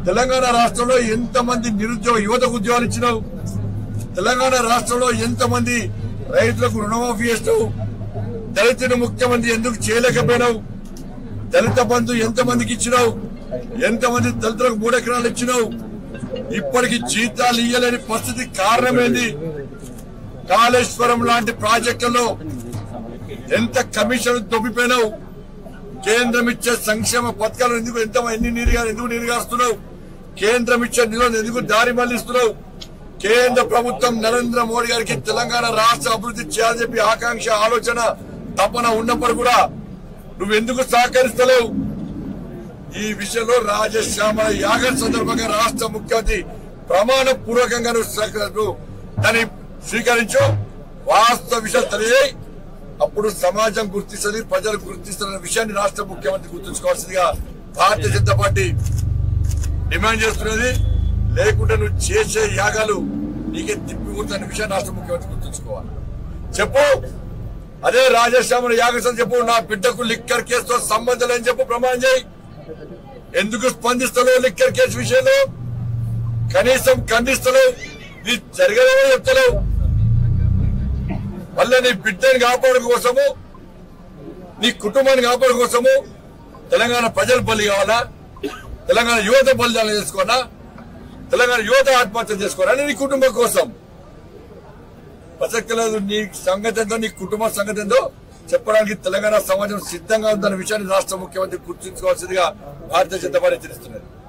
తెలంగాణ రాష్ట్రంలో ఎంతమంది నిరుద్యోగ యువతకు ఉద్యోగాలు ఇచ్చినావు తెలంగాణ రాష్ట్రంలో ఎంతమంది రైతులకు రుణమాఫీ చేస్తావు దళితుని ముఖ్యమంత్రి ఎందుకు చేయలేకపోయినావు దళిత బంధు ఎంతమందికి ఇచ్చినావు ఎంతమంది దళితులకు మూడు ఎకరాలు ఇచ్చినావు ఇప్పటికి జీతాలు ఇయ్యలేని పరిస్థితి కారణమేంది కాళేశ్వరం లాంటి ప్రాజెక్టుల్లో ఎంత కమిషన్ దొబ్బిపోయినావు కేంద్రం ఇచ్చే సంక్షేమ పథకాలు ఎందుకు ఎంత ఎన్ని నీరుగా ఎందుకు నీరుగారుస్తున్నావు కేంద్రం ఇచ్చే నిధులను ఎందుకు దారి మళ్లిస్తున్నావు కేంద్ర ప్రభుత్వం నరేంద్ర మోడీ గారికి తెలంగాణ రాష్ట్ర అభివృద్ధి చేయాలని చెప్పి ఆకాంక్ష ఆలోచన తపన ఉన్నప్పుడు కూడా నువ్వు ఎందుకు సహకరిస్తలేవు ఈ విషయంలో రాజశ్యామల యాగం సందర్భంగా రాష్ట్ర ముఖ్యమంత్రి ప్రమాణ పూర్వకంగా నువ్వు సహకరి- నువ్వు దాన్ని స్వీకరించు వాస్తవ విషయాలు తెలియాయి అప్పుడు సమాజం గుర్తిస్తుంది ప్రజలు గుర్తిస్తున్న విషయాన్ని రాష్ట్ర ముఖ్యమంత్రి గుర్తుంచుకోవాల్సిందిగా భారతీయ జనతా పార్టీ డిమాండ్ చేస్తున్నది లేకుంటే నువ్వు చేసే యాగాలు నీకే తిప్పికొడుతున్న విషయాన్ని రాష్ట్ర ముఖ్యమంత్రి గుర్తుంచుకోవాలి చెప్పు అదే రాజశ్యామల యాగసం చెప్పు నా బిడ్డకు లిక్కర్ కేసుతో సంబంధం లేని చెప్పు ప్రమాణం చేయి ఎందుకు స్పందిస్తలేవు లిక్కర్ కేసు విషయంలో కనీసం ఖండిస్తలేవు నీ జరగలేవో చెప్తలేవు మళ్ళీ నీ బిడ్డని కాపాడు కోసము నీ కుటుంబాన్ని కాపాడు కోసము తెలంగాణ ప్రజలు బలి కావాలా తెలంగాణ యువత బలిదానం చేసుకోవాలా తెలంగాణ యువత ఆత్మహత్య చేసుకోవాలా నీ కుటుంబం కోసం ప్రసక్తి లేదు నీ సంగతి ఎంతో నీ కుటుంబ సంగతి ఎంతో చెప్పడానికి తెలంగాణ సమాజం సిద్ధంగా ఉందన్న విషయాన్ని రాష్ట్ర ముఖ్యమంత్రి గుర్తుంచుకోవాల్సిందిగా భారతీయ జనతా పార్టీ తెలుస్తున్నది